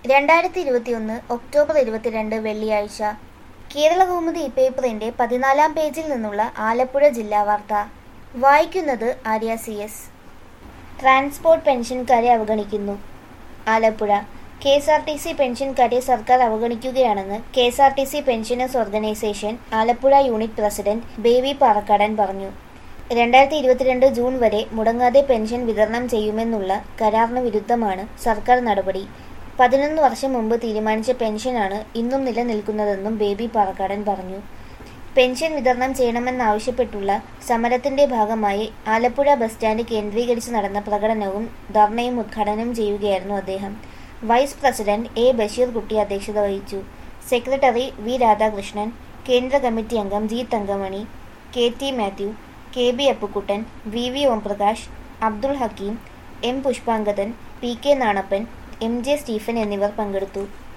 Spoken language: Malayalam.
രണ്ടായിരത്തി ഇരുപത്തിയൊന്ന് ഒക്ടോബർ ഇരുപത്തിരണ്ട് വെള്ളിയാഴ്ച കേരളകൗമുദി പേപ്പറിന്റെ പതിനാലാം പേജിൽ നിന്നുള്ള ആലപ്പുഴ ജില്ലാ വാർത്ത വായിക്കുന്നത് ആര്യ സി എസ് ട്രാൻസ്പോർട്ട് പെൻഷൻകാരെ അവഗണിക്കുന്നു Alappuzha K S R T C പെൻഷൻകാരെ സർക്കാർ അവഗണിക്കുകയാണെന്ന് K S R T C pensioners organisation Alappuzha unit president Baby Parakkadan പറഞ്ഞു രണ്ടായിരത്തി ഇരുപത്തിരണ്ട് ജൂൺ വരെ മുടങ്ങാതെ പെൻഷൻ വിതരണം ചെയ്യുമെന്നുള്ള കരാറിന് വിരുദ്ധമാണ് സർക്കാർ നടപടി പതിനൊന്ന് വർഷം മുമ്പ് തീരുമാനിച്ച പെൻഷനാണ് ഇന്നും നിലനിൽക്കുന്നതെന്നും ബേബി പാറക്കാടൻ പറഞ്ഞു പെൻഷൻ വിതരണം ചെയ്യണമെന്നാവശ്യപ്പെട്ടുള്ള സമരത്തിന്റെ ഭാഗമായി ആലപ്പുഴ ബസ് സ്റ്റാൻഡ് കേന്ദ്രീകരിച്ച് നടന്ന പ്രകടനവും ധർണയും ഉദ്ഘാടനം ചെയ്യുകയായിരുന്നു അദ്ദേഹം വൈസ് പ്രസിഡന്റ് എ ബഷീർ കുട്ടി അധ്യക്ഷത വഹിച്ചു സെക്രട്ടറി വി രാധാകൃഷ്ണൻ കേന്ദ്ര കമ്മിറ്റി അംഗം G Thankamani K T Mathew K B Appukuttan V V Omprakash Abdul Hakeem M Pushpangadan P K Nanappan M J Stephen എന്നിവർ പങ്കെടുത്തു